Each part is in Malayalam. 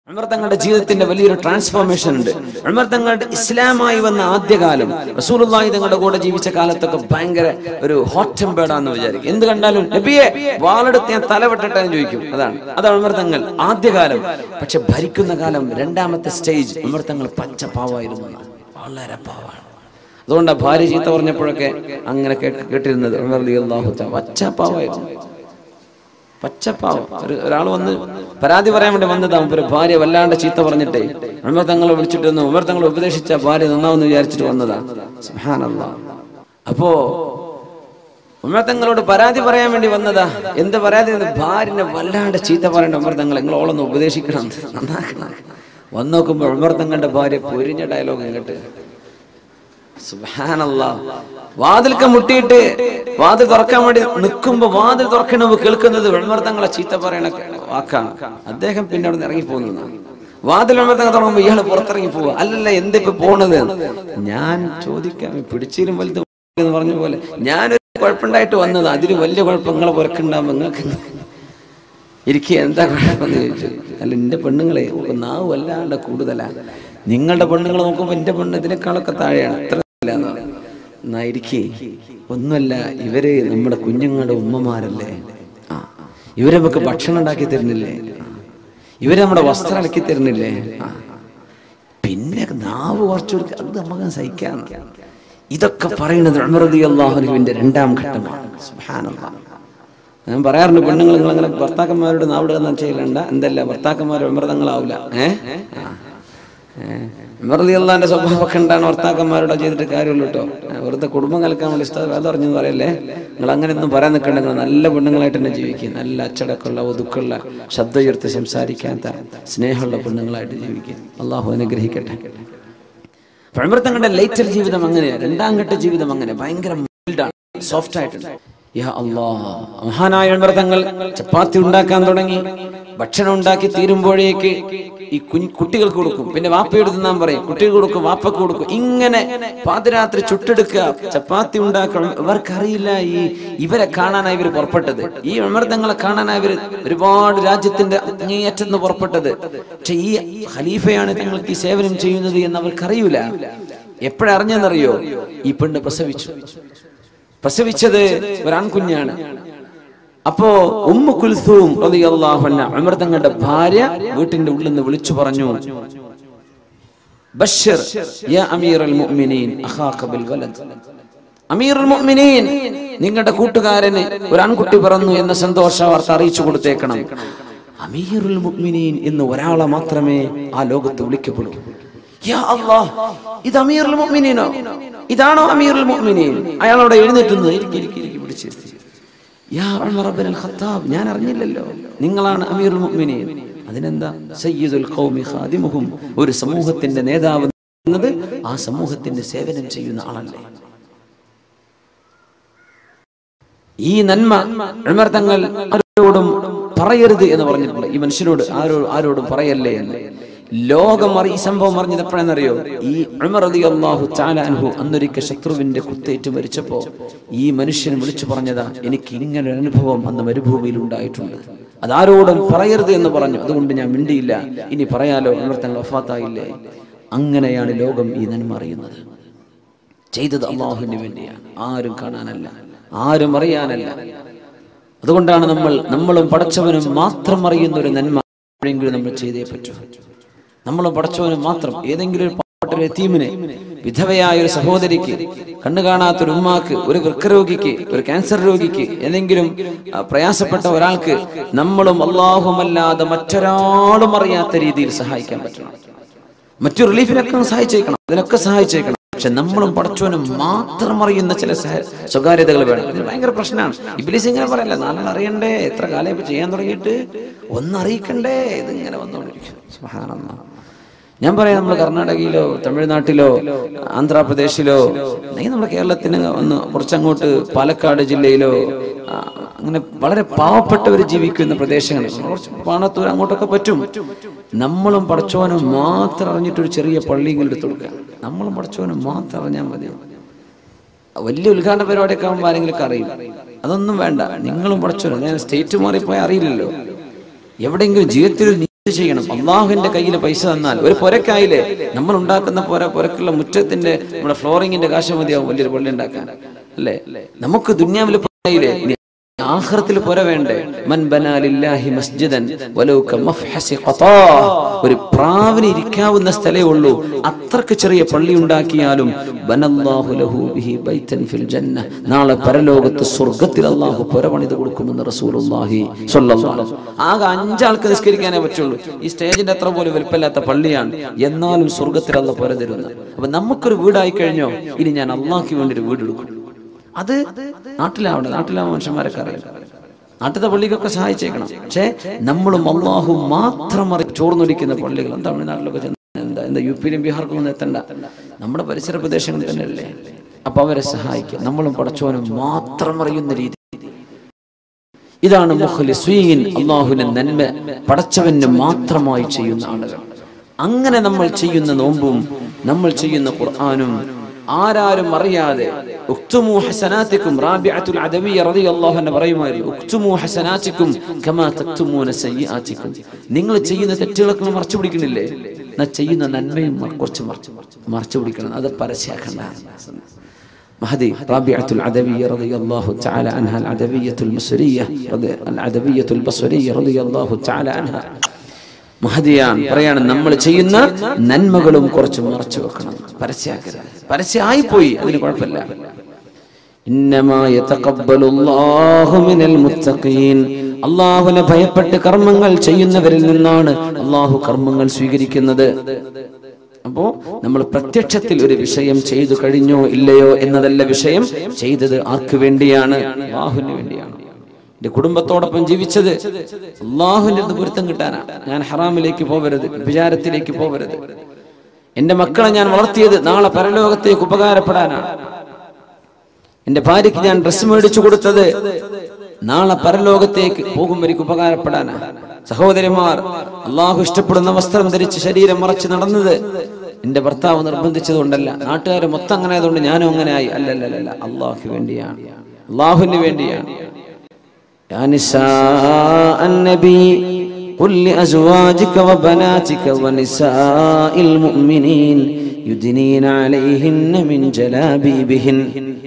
ഉമർ തങ്ങളുടെ ജീവിതത്തിന്റെ വലിയൊരു ട്രാൻസ്ഫോർമേഷൻ ഉണ്ട് ഉമർ തങ്ങളുടെ ഇസ്ലാമായി വന്ന ആദ്യകാലം റസൂലുള്ളാഹി തങ്ങളുടെ കൂടെ ജീവിച്ച കാലത്തൊക്കെ ഭയങ്കര ഒരു ഹോട്ട് ടെമ്പേർഡാന്ന് വിചാരിക്കും എന്ത് കണ്ടാലും നബിയെ വാളെടുത്ത് ഞാൻ തലവെട്ടട്ടെ എന്ന് ചോദിക്കും അതാണ് അതാണ് ഉമർ തങ്ങൾ ആദ്യകാലം പക്ഷെ ഭരിക്കുന്ന കാലം രണ്ടാമത്തെ സ്റ്റേജ് ഉമർ തങ്ങൾ പച്ച പാവായിരുന്നു വളരെ പാവാണ് അതുകൊണ്ടാണ് ഭാര്യ ചീത്ത പറഞ്ഞപ്പോഴൊക്കെ അങ്ങനെ കേട്ട്- കേട്ടിരുന്നത് ഉമർ റളിയല്ലാഹു തആല പച്ച പാവായിരുന്നു പച്ചപ്പാവം ഒരു ഒരാൾ വന്ന് പരാതി പറയാൻ വേണ്ടി വന്നതാ ഒരു ഭാര്യ വല്ലാണ്ട് ചീത്ത പറഞ്ഞിട്ടേ ഉമർ തങ്ങളെ വിളിച്ചിട്ട് വന്നു ഉമർ തങ്ങളെ ഉപദേശിച്ച ഭാര്യ നന്നാവെന്ന് വിചാരിച്ചിട്ട് വന്നതാ സുബ്ഹാനല്ലാ അപ്പോ ഉമർ തങ്ങളോട് പരാതി പറയാൻ വേണ്ടി വന്നതാ എന്ത് പരാതി എന്ന് ഭാര്യനെ വല്ലാണ്ട് ചീത്ത പറയേണ്ട ഉമർ തങ്ങൾ നിങ്ങൾ ഓളൊന്ന് ഉപദേശിക്കണം നന്നാക്കണം വന്ന് നോക്കുമ്പോൾ ഉമർ തങ്ങളുടെ ഭാര്യ പൊരിഞ്ഞ ഡയലോഗ് ഇങ്ങോട്ട് സുബ്ഹാനല്ലാ വാതിൽക്ക മുട്ടിയിട്ട് വാതിൽ തുറക്കാൻ വേണ്ടി നിൽക്കുമ്പോ വാതിൽ തുറക്കണമ്പോ കേൾക്കുന്നത് വെൺമർത്തങ്ങളെ ചീത്ത പറയണ വാക്കാണ് അദ്ദേഹം പിന്നെ അവിടെ നിന്ന് ഇറങ്ങി പോകുന്നതാണ് വാതിൽ വെൺമർത്തങ്ങൾ തുടങ്ങുമ്പോ ഇയാള് പുറത്തിറങ്ങി പോവുക അല്ലല്ല എന്തിപ്പോ പോണത് ഞാൻ ചോദിക്കാം പിടിച്ചിരും വലുത് എന്ന് പറഞ്ഞ പോലെ ഞാനൊരു കുഴപ്പമുണ്ടായിട്ട് വന്നത് അതിന് വലിയ കുഴപ്പങ്ങളെ പുറക്കുണ്ടാകുമ്പോ നിങ്ങൾക്ക് ഇരിക്കുക എന്താ കുഴപ്പമെന്ന് ചോദിച്ചു അല്ല എൻ്റെ പെണ്ണുങ്ങളെ ഓക്ക് നാവ് വല്ലാണ്ട് കൂടുതലാണ് നിങ്ങളുടെ പെണ്ണുങ്ങൾ നോക്കുമ്പോൾ എൻ്റെ പെണ്ണ് ഇതിനേക്കാളൊക്കെ താഴെയാണ് അത്ര ഇല്ലാന്ന് പറഞ്ഞു. എന്നാ ഇരിക്കേ ഒന്നുമല്ല ഇവര് നമ്മുടെ കുഞ്ഞുങ്ങളുടെ ഉമ്മമാരല്ലേ ആ ഇവരെ നമുക്ക് ഭക്ഷണം ഉണ്ടാക്കി തരുന്നില്ലേ ആ. ഇവര് നമ്മുടെ വസ്ത്രം അലക്കി തരുന്നില്ലേ ആ പിന്നെ നാവ് കുറച്ചു കൊടുക്കുക അത് നമുക്ക് സഹിക്കാം ഇതൊക്കെ പറയുന്നത് ഉമറദി അള്ളാഹുനുവിന്റെ രണ്ടാം ഘട്ടമാണ് സുബ്ഹാനല്ലാഹ് ഞാൻ പറയാറുണ്ട് പെണ്ണുങ്ങൾ നിങ്ങൾ അങ്ങനെ ഭർത്താക്കന്മാരോട് നാവിടുക ചെയ്യലണ്ട എന്തല്ല ഭർത്താക്കന്മാർ വിമൃതങ്ങളാവില്ല ഏഹ് വിമൃതി അള്ളാന്റെ സ്വഭാവമൊക്കെ ഉണ്ടാണ് ഭർത്താക്കന്മാരോട് ചെയ്തിട്ട് കാര്യമുള്ളൂ കേട്ടോ വെറുതെ കുടുംബം കലക്കാൻ വേണ്ടി ഇഷ്ടം വേദം അറിഞ്ഞെന്ന് പറയല്ലേ നിങ്ങൾ അങ്ങനെയൊന്നും പറയാൻ നിൽക്കണ്ട നിങ്ങൾ നല്ല പെണ്ണുങ്ങളായിട്ട് തന്നെ ജീവിക്കുക നല്ല അച്ചടക്കമുള്ള ഒതുക്കുള്ള ശബ്ദം ഉയർത്തി സംസാരിക്കാത്ത സ്നേഹമുള്ള പെണ്ണുങ്ങളായിട്ട് ജീവിക്കുക അള്ളാഹു അനുഗ്രഹിക്കട്ടെ പഴമ്പരത്തങ്ങളുടെ ലേറ്റർ ജീവിതം അങ്ങനെയാണ് രണ്ടാം ഘട്ട ജീവിതം അങ്ങനെ ഭയങ്കര മൈൽഡാണ് സോഫ്റ്റ് ആയിട്ടുണ്ട് യാ അല്ലാ മഹാനായ പഴമ്പരത്തങ്ങൾ ചപ്പാത്തി ഉണ്ടാക്കാൻ തുടങ്ങി ഭക്ഷണം ഉണ്ടാക്കി തീരുമ്പോഴേക്ക് ഈ കുഞ്ഞ് കുട്ടികൾക്ക് കൊടുക്കും പിന്നെ വാപ്പയോട് തിന്നാൻ പറയും കുട്ടികൾ കൊടുക്കും വാപ്പക്ക് കൊടുക്കും ഇങ്ങനെ പാതിരാത്രി ചുട്ടെടുക്കുക ചപ്പാത്തി ഉണ്ടാക്കണം ഇവർക്കറിയില്ല ഈ ഇവരെ കാണാനായി ഇവർ പുറപ്പെട്ടത് ഈ അമൃതങ്ങളെ കാണാനായി ഇവർ ഒരുപാട് രാജ്യത്തിന്റെ അങ്ങേയറ്റത്ത് പുറപ്പെട്ടത് പക്ഷെ ഈ ഖലീഫയാണ് തങ്ങൾക്ക് ഈ സേവനം ചെയ്യുന്നത് എന്ന് അവർക്കറിയൂല എപ്പോഴറിഞ്ഞെന്നറിയോ ഈ പെണ്ണ് പ്രസവിച്ചു പ്രസവിച്ചത് ഒരാൺകുഞ്ഞാണ് അപ്പോ ഉമ്മു കുൽസൂം റളിയല്ലാഹു അൻഹ ഉമർ തങ്ങളുടെ ഭാര്യ വീട്ടിന്റെ ഉള്ളിൽ നിന്ന് വിളിച്ചു പറഞ്ഞു ബശ്ശിർ യാ അമീറൽ മുഅ്മിനീൻ അഖാക ബിൽ വലദ് അമീറുൽ മുഅ്മിനീൻ നിങ്ങളുടെ കൂട്ടുകാരന് ഒരു ആൺകുട്ടി പിറന്നു എന്ന സന്തോഷ വാർത്ത അറിയിച്ചു കൊടുത്തേക്കണം അമീറുൽ മുഅ്മിനീൻ എന്ന് ഒരാളെ മാത്രമേ ആ ലോകത്ത് വിളിക്കപ്പെടൂ യാ അല്ലാഹ് ഇത് അമീറുൽ മുഅ്മിനീനോ ഇതാണോ അമീറുൽ മുഅ്മിനീൻ അയാൾ അവിടെ എഴുന്നേറ്റുന്നത് ഇരിക്കി ഇരിക്കി ഇരിക്കി പിടിച്ചിരുത്തി യാ ഉമർ ഇബ്നുൽ അൽ ഖത്താബ് ഞാൻ അറിഞ്ഞില്ലല്ലോ നിങ്ങളാണ് അമീറുൽ മുഅ്മിനീൻ അതിനെന്താ സയ്യിദുൽ ഖൗമി ഖാദിമുഹും ഒരു സമൂഹത്തിന്റെ നേതാവ് എന്നത് ആ സമൂഹത്തിന്റെ സേവനം ചെയ്യുന്ന ആളല്ലേ ഈ നന്മ ഉമർ തങ്ങൾ ആരോടും പറയരുത് എന്ന് പറഞ്ഞിട്ടുണ്ട് ഈ മനുഷ്യനോട് ആരോ ആരോടും പറയല്ലേ എന്ന് ലോകം അറി ഈ സംഭവം അറിഞ്ഞത് എപ്പോഴെന്നറിയോ ഈ ഉമർ റളിയല്ലാഹു തആല അൻഹു അന്നൊരിക്കൽ ശത്രുവിന്റെ കുത്തേറ്റ് മരിച്ചപ്പോ ഈ മനുഷ്യൻ വിളിച്ചു പറഞ്ഞതാ എനിക്ക് ഇങ്ങനെ ഒരു അനുഭവം അന്ന് മരുഭൂമിയിൽ ഉണ്ടായിട്ടുണ്ട് അതാരോടും പറയരുത് എന്ന് പറഞ്ഞു അതുകൊണ്ട് ഞാൻ മിണ്ടിയില്ല ഇനി പറയാലോ ഉമർ തങ്ങൾ വഫാത്തായില്ലേ അങ്ങനെയാണ് ലോകം ഈ നന്മ അറിയുന്നത് ചെയ്തത് അള്ളാഹുവിന് വേണ്ടിയാണ് ആരും കാണാനല്ല ആരും അറിയാനല്ല അതുകൊണ്ടാണ് നമ്മൾ നമ്മളും പടച്ചവനും മാത്രം അറിയുന്ന ഒരു നന്മ എപ്പോഴെങ്കിലും നമ്മൾ ചെയ്തേ പറ്റൂ നമ്മളും പടച്ചവനും മാത്രം ഏതെങ്കിലും ഒരു പാവപ്പെട്ട ഒരു എത്തീമിനെ വിധവയായ ഒരു സഹോദരിക്ക് കണ്ണു കാണാത്ത ഒരു ഉമ്മാക്ക് ഒരു വൃക്കരോഗിക്ക് ഒരു ക്യാൻസർ രോഗിക്ക് ഏതെങ്കിലും ആ, പ്രയാസപ്പെട്ട ഒരാൾക്ക് നമ്മളും അല്ലാഹുമല്ലാതെ മറ്റൊരാളും അറിയാത്ത രീതിയിൽ സഹായിക്കാൻ പറ്റണം മറ്റു റിലീഫിനൊക്കെ സഹായിച്ചേക്കണം അതിനൊക്കെ സഹായിച്ചേക്കണം പക്ഷെ നമ്മളും പടച്ചോനും മാത്രം അറിയുന്ന ചില സഹ- സ്വകാര്യതകൾ വേണം ഇത് ഭയങ്കര പ്രശ്നമാണ് ഇബിലിസ് ഇങ്ങനെ പറയല്ല നാളെ അറിയണ്ടേ എത്ര കാലം ഇപ്പൊ ചെയ്യാൻ തുടങ്ങിയിട്ട് ഒന്നറിയിക്കണ്ടേ ഇതിങ്ങനെ വന്നുകൊണ്ടിരിക്കും സുബ്ഹാനല്ലാഹ്. ഞാൻ പറയാം നമ്മൾ കർണാടകയിലോ തമിഴ്നാട്ടിലോ ആന്ധ്രാപ്രദേശിലോ അല്ലെങ്കിൽ നമ്മുടെ കേരളത്തിന് ഒന്ന് കുറച്ചങ്ങോട്ട് പാലക്കാട് ജില്ലയിലോ ആ, അങ്ങനെ വളരെ പാവപ്പെട്ടവർ ജീവിക്കുന്ന പ്രദേശങ്ങൾ കുറച്ച് പാണത്തൂർ അങ്ങോട്ടൊക്കെ പറ്റും നമ്മളും പടച്ചോനും മാത്രം അറിഞ്ഞിട്ടൊരു ചെറിയ പള്ളിയെങ്കിലും എടുത്തു കൊടുക്കുക നമ്മളും പടച്ചോനും മാത്രം അറിഞ്ഞാൽ മതി വലിയ ഉദ്ഘാടന പരിപാടിയൊക്കെ ആകുമ്പോൾ ആരെങ്കിലും അറിയും അതൊന്നും വേണ്ട നിങ്ങളും പടച്ചോനും ഞാൻ സ്റ്റേറ്റ് മാറിപ്പോയി അറിയില്ലല്ലോ എവിടെയെങ്കിലും ജീവിതത്തിൽ ഒരു നീതി ചെയ്യണം അള്ളാഹുവിന്റെ കയ്യിൽ പൈസ തന്നാൽ ഒരു പുരക്കായില്ലേ നമ്മൾ ഉണ്ടാക്കുന്ന പുര പുരക്കുള്ള മുറ്റത്തിന്റെ നമ്മുടെ ഫ്ലോറിങ്ങിന്റെ കാശ് മതിയാവും വലിയൊരു പള്ളി ഉണ്ടാക്കാൻ അല്ലേ നമുക്ക് ദുന്യാവിൽ പുരയില്ലേ ഇനി ആഖിറത്തിൽ പുര വേണ്ടേ മൻ ബനാലില്ലാഹി മസ്ജിദൻ വലൗ കമഫ്ഹസി ഖതാ ഒരു പ്രാവിന് ഇരിക്കാവുന്ന സ്ഥലേ ഉള്ളൂ അത്രക്ക് ചെറിയ പള്ളി ഉണ്ടാക്കിയാലും ബനല്ലാഹു ലഹു ബിഹി ബൈതൻ ഫിൽ ജന്ന നാളെ പരലോകത്ത് സ്വർഗ്ഗത്തിൽ അല്ലാഹു പുര പണിത് കൊടുക്കുമെന്ന് റസൂലുള്ളാഹി സ്വല്ലല്ലാഹു അലൈഹി വസല്ലം. ആകെ അഞ്ചാൾക്ക് നിസ്കരിക്കാനേ പറ്റുള്ളൂ ഈ സ്റ്റേജിന്റെ അത്ര പോലും വലുപ്പമില്ലാത്ത പള്ളിയാണ് എന്നാലും സ്വർഗ്ഗത്തിൽ അല്ല പുര തരുന്നത് അപ്പൊ നമുക്കൊരു വീടായി കഴിഞ്ഞോ ഇനി ഞാൻ അള്ളാഹ്ക്ക് വേണ്ടി ഒരു വീട് എടുക്കും അത് നാട്ടിലാവണം നാട്ടിലാവുന്ന മനുഷ്യന്മാരൊക്കെ അറിയാം നാട്ടിലത്തെ പള്ളിക്കൊക്കെ സഹായിച്ചേക്കണം പക്ഷേ നമ്മളും അള്ളാഹു മാത്രം അറി ചോർന്നൊലിക്കുന്ന പള്ളികൾ തമിഴ്നാട്ടിലൊക്കെ ചെന്ന് എന്താ എന്താ യു പിയിലും ബീഹാർക്കും ഒന്നും എത്തണ്ട നമ്മുടെ പരിസര പ്രദേശങ്ങളിൽ തന്നെയല്ലേ അപ്പൊ അവരെ സഹായിക്കുക നമ്മളും പടച്ചോനും മാത്രം അറിയുന്ന രീതി ഇതാണ് മുഖ്ലിസ്വീൻ അള്ളാഹുവിന്റെ നന്മ പടച്ചവന് മാത്രമായി ചെയ്യുന്ന ആളുകൾ അങ്ങനെ നമ്മൾ ചെയ്യുന്ന നോമ്പും നമ്മൾ ചെയ്യുന്ന ഖുർആാനും ആരാരും അറിയാതെ ഉക്തുമു ഹസനാത്തിക്കും റാബിഅത്തുൽ അദവിയ റളിയല്ലാഹു അൻഹ പറയുമായിരുന്നു ഉക്തുമു ഹസനാത്തിക്കും കമാ തക്തുമൂന സയ്യിആത്തിക്കും നിങ്ങൾ ചെയ്യുന്ന തെറ്റുകളൊക്കെ നിങ്ങൾ മറച്ചു പിടിക്കണില്ലേ എന്നാ ചെയ്യുന്ന നന്മയും മ- കുറച്ച് മറച്ചു മറച്ചു പിടിക്കണം അത് പരസ്യാക്കണ്ട مهدي رابعة العدوية رضي الله تعالى عنها العدوية المصرية رضي العدوية البصرية رضي الله تعالى عنها മഹദിയാണ് പറയാണ് നമ്മൾ ചെയ്യുന്ന നന്മകളും കുറച്ച് മറച്ചു വെക്കണം പരസ്യാക്കരുത് പരസ്യമായി പോയി അതിന് കുഴപ്പമില്ല ഇന്നമാ യതഖബ്ബലു അല്ലാഹു മിനൽ മുത്തഖീൻ അള്ളാഹുവിനെ ഭയപ്പെട്ട് കർമ്മങ്ങൾ ചെയ്യുന്നവരിൽ നിന്നാണ് അള്ളാഹു കർമ്മങ്ങൾ സ്വീകരിക്കുന്നത് അപ്പോ നമ്മൾ പ്രത്യക്ഷത്തിൽ ഒരു വിഷയം ചെയ്തു കഴിഞ്ഞോ ഇല്ലയോ എന്നതല്ല വിഷയം ചെയ്തത് ആർക്ക് വേണ്ടിയാണ് അള്ളാഹുവിന് വേണ്ടിയാണ് എന്റെ കുടുംബത്തോടൊപ്പം ജീവിച്ചത് അള്ളാഹുവിന്റെ അടുത്ത് പൊരുത്തം കിട്ടാനാണ് ഞാൻ ഹറാമിലേക്ക് പോകരുത് വിചാരത്തിലേക്ക് പോകരുത് എന്റെ മക്കളെ ഞാൻ വളർത്തിയത് നാളെ പരലോകത്തേക്ക് ഉപകാരപ്പെടാനാണ് എന്റെ ഭാര്യയ്ക്ക് ഞാൻ ഡ്രസ്സ് മേടിച്ചു കൊടുത്തത് നാളെ പരലോകത്തേക്ക് പോകുമ്പോഴേക്ക് ഉപകാരപ്പെടാനാ സഹോദരിമാർ അള്ളാഹു ഇഷ്ടപ്പെടുന്ന വസ്ത്രം ധരിച്ച് ശരീരം മറച്ച് നടന്നത് എന്റെ ഭർത്താവ് നിർബന്ധിച്ചതുകൊണ്ടല്ല നാട്ടുകാർ മൊത്തം അങ്ങനെ ആയതുകൊണ്ട് ഞാനും അങ്ങനെ ആയി അല്ലല്ലല്ല അള്ളാഹു വേണ്ടിയാണ് അള്ളാഹുവിന് വേണ്ടിയാണ് يا نساء النبي قل لأزواجك وبناتك ونساء المؤمنين يدنين عليهن من جلابيبهن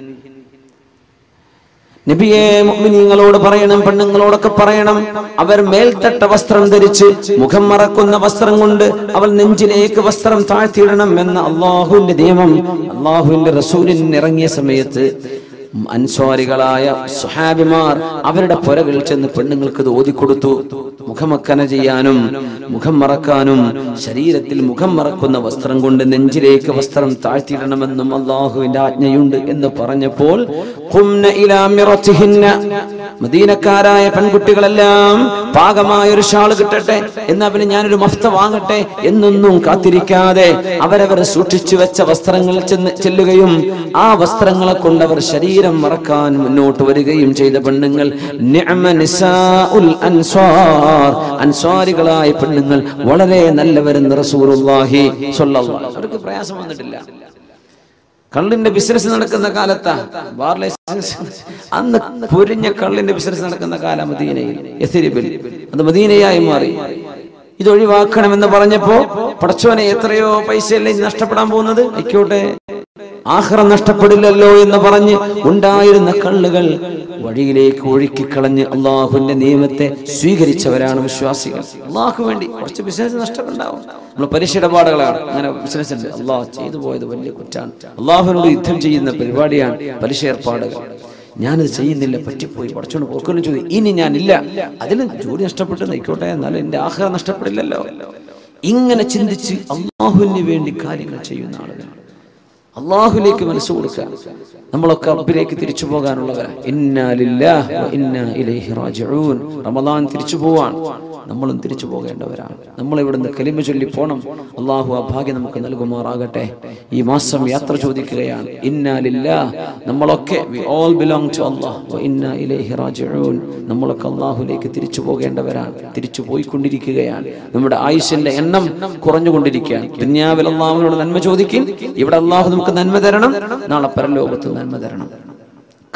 നബിയെ മുഅ്മിനീങ്ങളോട് പറയണം പെണ്ണുങ്ങളോടൊക്കെ പറയണം അവർ മേൽത്തട്ട വസ്ത്രം ധരിച്ച് മുഖം മറക്കുന്ന വസ്ത്രം കൊണ്ട് അവൾ നെഞ്ചിലേക്ക് വസ്ത്രം താഴ്ത്തിയിടണം എന്ന അള്ളാഹുവിന്റെ നിയമം അള്ളാഹുവിന്റെ റസൂലിന് ഇറങ്ങിയ സമയത്ത് അൻസ്വാരികളായ സുഹാബിമാർ അവരുടെ പുരകൾ ചെന്ന് പെണ്ണുങ്ങൾക്ക് ഇത് ഓതിക്കൊടുത്തു മുഖമക്കന ചെയ്യാനും മുഖം മറക്കാനും ശരീരത്തിൽ മുഖം മറക്കുന്ന വസ്ത്രം കൊണ്ട് നെഞ്ചിലേക്ക് വസ്ത്രം താഴ്ത്തിയിടണമെന്നും അള്ളാഹുവിന്റെ ആജ്ഞയുണ്ട് എന്ന് പറഞ്ഞപ്പോൾ ഖുംന ഇലാ മിറത്തിഹിന്ന. മദീനക്കാരായ പെൺകുട്ടികളെല്ലാം പാകമായ ഒരു ഷാള് കിട്ടട്ടെ എന്നാ പിന്നെ ഞാനൊരു മഫ്ത വാങ്ങട്ടെ എന്നൊന്നും കാത്തിരിക്കാതെ അവരവർ സൂക്ഷിച്ചു വെച്ച വസ്ത്രങ്ങൾ ചെന്ന് ചെല്ലുകയും ആ വസ്ത്രങ്ങളെ കൊണ്ട് അവർ ശരീരം മറക്കാൻ മുന്നോട്ട് വരികയും ചെയ്ത പെണ്ണുങ്ങൾ നിഅമ നിസാഉൽ അൻസ്വാർ അൻസ്വാരികളായ പെണ്ണുങ്ങൾ വളരെ നല്ലവരെന്ന് റസൂലുള്ളാഹി സ്വല്ലല്ലാഹു അലൈഹി വസല്ലം. അവർക്ക് പ്രയാസം വന്നിട്ടില്ല കള്ളിന്റെ ബിസിനസ് നടക്കുന്ന കാലത്താ ബാർ ലൈസൻസ് അന്ന് പൊരിഞ്ഞ കള്ളിന്റെ ബിസിനസ് നടക്കുന്ന കാലം മദീനയിൽ യഥരിബിൽ അത് മദീനയായി മാറി ഇത് ഒഴിവാക്കണമെന്ന് പറഞ്ഞപ്പോ പടച്ചോനെ എത്രയോ പൈസയല്ലേ ഇനി നഷ്ടപ്പെടാൻ പോകുന്നത് ആയിക്കോട്ടെ ആഹ്റം നഷ്ടപ്പെടില്ലല്ലോ എന്ന് പറഞ്ഞ് ഉണ്ടായിരുന്ന കള്ളുകൾ വഴിയിലേക്ക് ഒഴുക്കിക്കളഞ്ഞ് അള്ളാഹുവിന്റെ നിയമത്തെ സ്വീകരിച്ചവരാണ് വിശ്വാസികൾ അള്ളാഹു വേണ്ടി കുറച്ച് ബിസിനസ് നഷ്ടമുണ്ടാവും നമ്മൾ പലിശ ഇടപാടുകളാണ് അങ്ങനെ ബിസിനസ് ഉണ്ട് അള്ളാഹ് ചെയ്തു പോയത് വലിയ കുറ്റാണ് അള്ളാഹുവിനോട് യുദ്ധം ചെയ്യുന്ന പരിപാടിയാണ് പലിശ ഏർപ്പാടുകൾ ഞാനത് ചെയ്യുന്നില്ല പറ്റിപ്പോയി പഠിച്ചോണ്ട് പോക്കലും ചോദിച്ചു ഇനി ഞാനില്ല അതിലും ജോലി നഷ്ടപ്പെട്ടു നിൽക്കോട്ടെ എന്നാലും എന്റെ ആഹാരം നഷ്ടപ്പെടില്ലല്ലോ ഇങ്ങനെ ചിന്തിച്ച് അള്ളാഹുവിന് വേണ്ടി കാര്യങ്ങൾ ചെയ്യുന്ന ആളുകൾ അള്ളാഹുലേക്ക് മനസ്സ് കൊടുക്കുക നമ്മളൊക്കെ റബ്ബിലേക്ക് തിരിച്ചു പോകാനുള്ളവരാ ഇന്നാ ലില്ലാഹ് വ ഇന്നാ ഇലൈഹി റാജിഊൻ റമദാൻ തിരിച്ചു പോവാൻ നമ്മളും തിരിച്ചു പോകേണ്ടവരാണ് നമ്മൾ ഇവിടുന്ന് കലിമ ചൊല്ലി പോണം അള്ളാഹു ആ ഭാഗ്യം നമുക്ക് നൽകുമാറാകട്ടെ ഈ മാസം യാത്ര ചോദിക്കുകയാണ് ഇന്നാ ലില്ലാഹ് നമ്മളൊക്കെ we all belong to Allah വ ഇന്നാ ഇലൈഹി റാജിഊൻ നമ്മളൊക്കെ അള്ളാഹുലേക്ക് തിരിച്ചു പോകേണ്ടവരാണ് തിരിച്ചു പോയിക്കൊണ്ടിരിക്കുകയാണ് നമ്മുടെ ആയുഷിന്റെ എണ്ണം കുറഞ്ഞുകൊണ്ടിരിക്കുകയാണ് ദുന്യാവിൽ അള്ളാഹുവിനോട് നന്മ ചോദിക്കും ഇവിടെ അള്ളാഹു നമുക്ക് നന്മ തരണം നാളെ പരലോകത്ത് നന്മ തരണം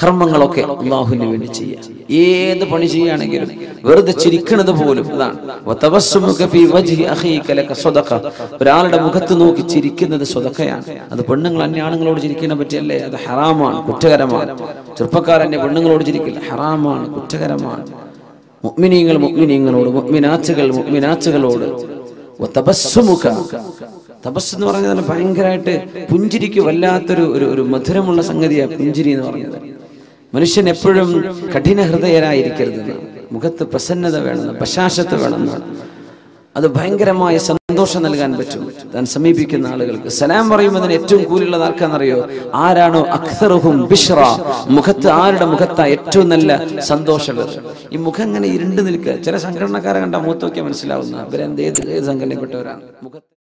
കർമ്മങ്ങളൊക്കെ അള്ളാഹുവിന് വേണ്ടി ചെയ്യാം ഏത് പണി ചെയ്യുകയാണെങ്കിലും വെറുതെ ചിരിക്കണത് പോലും അതാണ് വതബസ്സുമുക ഫീ വജ്ഹി അഖീക ലക സ്വദഖ. ഒരാളുടെ മുഖത്ത് നോക്കി ചിരിക്കുന്നത് സ്വതക്കയാണ് അത് പെണ്ണുങ്ങൾ അന്യാണുങ്ങളോട് ചിരിക്കുന്നതിനെ പറ്റിയല്ലേ അത് ഹറാമാണ് കുറ്റകരമാണ് ചെറുപ്പക്കാരന്റെ പെണ്ണുങ്ങളോട് ചിരിക്കില്ല ഹറാമാണ് കുറ്റകരമാണ് മുഅ്മിനീങ്ങൾ മുഅ്മിനീങ്ങളോട് മുഅ്മിനാത്തുകൾ മുഅ്മിനാത്തുകളോട് വതബസ്സുമുക. തപസ് എന്ന് പറഞ്ഞാൽ ഭയങ്കരമായിട്ട് പുഞ്ചിരിക്ക് വല്ലാത്തൊരു ഒരു ഒരു മധുരമുള്ള സംഗതിയാണ് പുഞ്ചിരി എന്ന് പറയുന്നത് മനുഷ്യൻ എപ്പോഴും കഠിന ഹൃദയരായിരിക്കരുത് മുഖത്ത് പ്രസന്നത വേണമെന്ന് ബശാശത്ത് വേണമെന്നാണ് അത് ഭയങ്കരമായ സന്തോഷം നൽകാൻ പറ്റും താൻ സമീപിക്കുന്ന ആളുകൾക്ക് സലാം പറയുന്നതിന് ഏറ്റവും കൂലിയുള്ളത് ആർക്കാണെന്നറിയോ ആരാണോ അക്സറുഹും ബിഷ്റ മുഖത്ത് ആരുടെ മുഖത്താ ഏറ്റവും നല്ല സന്തോഷമുള്ളത് ഈ മുഖം ഇങ്ങനെ ഇരുണ്ട് നിൽക്കുക ചില സംഘടനക്കാരെ കണ്ട മുഖത്ത് നോക്കിയാൽ മനസ്സിലാവുന്ന ഇവരെന്ത് ഏത് ഏത് സംഘടനപ്പെട്ടവരാണ് മുഖത്ത്